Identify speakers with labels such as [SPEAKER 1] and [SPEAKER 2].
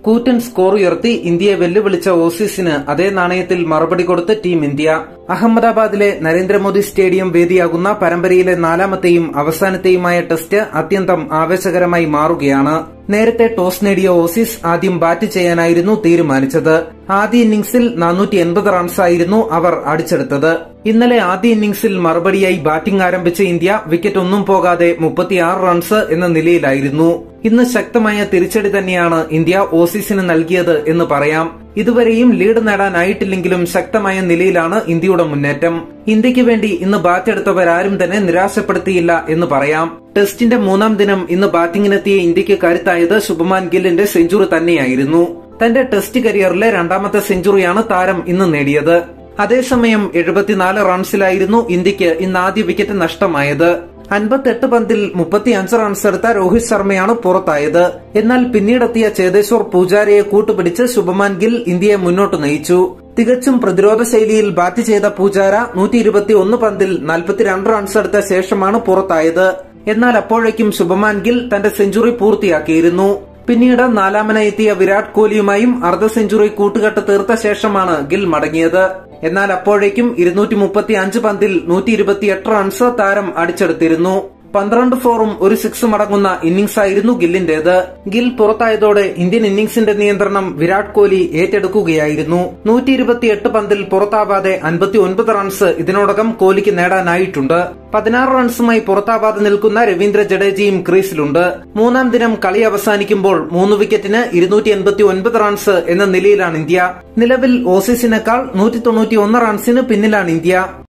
[SPEAKER 1] കൂറ്റൻ സ്കോർ ഉയർത്തി ഇന്ത്യയെ വെല്ലുവിളിച്ച ഓസീസിന് അതേ നാണയത്തിൽ മറുപടി കൊടുത്ത് ടീം ഇന്ത്യ അഹമ്മദാബാദിലെ നരേന്ദ്രമോദി സ്റ്റേഡിയം വേദിയാകുന്ന പരമ്പരയിലെ നാലാമത്തെയും അവസാനത്തെയുമായ ടെസ്റ്റ് അത്യന്തം ആവേശകരമായി മാറുകയാണ് നേരത്തെ ടോസ് നേടിയ ഓസീസ് ആദ്യം ബാറ്റ് ചെയ്യാനായിരുന്നു തീരുമാനിച്ചത് ആദ്യ ഇന്നിംഗ്സിൽ നാനൂറ്റി എൺപത് റൺസായിരുന്നു അവർ അടിച്ചെടുത്തത് ഇന്നലെ ആദ്യ ഇന്നിംഗ്സിൽ മറുപടിയായി ബാറ്റിംഗ് ആരംഭിച്ച ഇന്ത്യ വിക്കറ്റ് ഒന്നും പോകാതെ മുപ്പത്തിയാറ് റൺസ് എന്ന നിലയിലായിരുന്നു ഇന്ന് ശക്തമായ തിരിച്ചടി തന്നെയാണ് ഇന്ത്യ ഓസീസിന് നൽകിയത് എന്ന് പറയാം ഇതുവരെയും ലീഡ് നേടാനായിട്ടില്ലെങ്കിലും ശക്തമായ നിലയിലാണ് ഇന്ത്യയുടെ മുന്നേറ്റം ഇന്ത്യക്ക് വേണ്ടി ഇന്ന് ബാറ്റെടുത്തവരാരും തന്നെ നിരാശപ്പെടുത്തിയില്ല എന്ന് പറയാം ടെസ്റ്റിന്റെ മൂന്നാം ദിനം ഇന്ന് ബാറ്റിംഗിനെത്തിയ ഇന്ത്യക്ക് കരുത്തായത് ശുഭമാൻ ഗില്ലിന്റെ സെഞ്ചുറി തന്നെയായിരുന്നു തന്റെ ടെസ്റ്റ് കരിയറിലെ രണ്ടാമത്തെ സെഞ്ചുറിയാണ് താരം ഇന്ന് നേടിയത് അതേസമയം എഴുപത്തിനാല് റൺസിലായിരുന്നു ഇന്ത്യക്ക് ഇന്ന് ആദ്യ വിക്കറ്റ് നഷ്ടമായത് അൻപത്തെട്ട് പന്തിൽ മുപ്പത്തിയഞ്ച് റൺസ് എടുത്ത രോഹിത് ശർമ്മയാണ് പുറത്തായത് എന്നാൽ പിന്നീടെത്തിയ ചേതേശ്വർ പൂജാരയെ കൂട്ടുപിടിച്ച് ശുഭമാൻ ഗിൽ ഇന്ത്യയെ മുന്നോട്ട് നയിച്ചു തികച്ചും പ്രതിരോധ ശൈലിയിൽ ബാറ്റ് ചെയ്ത പൂജാര നൂറ്റി ഇരുപത്തി ഒന്ന് പന്തിൽ നാൽപ്പത്തിരണ്ട് റൺസ് എടുത്ത ശേഷമാണ് പുറത്തായത് എന്നാൽ അപ്പോഴേക്കും ശുഭമാൻ ഗിൽ തന്റെ സെഞ്ചുറി പൂർത്തിയാക്കിയിരുന്നു പിന്നീട് നാലാമനായി എത്തിയ വിരാട് കോഹ്ലിയുമായും അർദ്ധ സെഞ്ചുറി കൂട്ടുകെട്ട് തീർത്ത ശേഷമാണ് ഗിൽ മടങ്ങിയത് എന്നാൽ അപ്പോഴേക്കും ഇരുന്നൂറ്റി മുപ്പത്തി അഞ്ച് പന്തിൽ നൂറ്റി ഇരുപത്തിയെട്ട് റൺസ് താരം അടിച്ചെടുത്തിരുന്നു പന്ത്രണ്ട് ഫോറും ഒരു സിക്സും അടങ്ങുന്ന ഇന്നിംഗ്സ് ആയിരുന്നു ഗില്ലിന്റേത് ഗിൽ പുറത്തായതോടെ ഇന്ത്യൻ ഇന്നിംഗ്സിന്റെ നിയന്ത്രണം വിരാട് കോഹ്ലി ഏറ്റെടുക്കുകയായിരുന്നു നൂറ്റി ഇരുപത്തിയെട്ട് പന്തിൽ പുറത്താവാതെ അൻപത്തി ഒൻപത് റൺസ് ഇതിനോടകം കോഹ്ലിക്ക് നേടാനായിട്ടുണ്ട് പതിനാറ് റൺസുമായി പുറത്താവാതെ നിൽക്കുന്ന രവീന്ദ്ര ജഡേജയും ക്രീസിലുണ്ട് മൂന്നാം ദിനം കളി അവസാനിക്കുമ്പോൾ മൂന്ന് വിക്കറ്റിന് ഇരുന്നൂറ്റി എൺപത്തി ഒൻപത് റൺസ് എന്ന നിലയിലാണ് ഇന്ത്യ നിലവിൽ ഓസീസിനേക്കാൾ നൂറ്റി തൊണ്ണൂറ്റി ഒന്ന് റൺസിന് പിന്നിലാണ് ഇന്ത്യ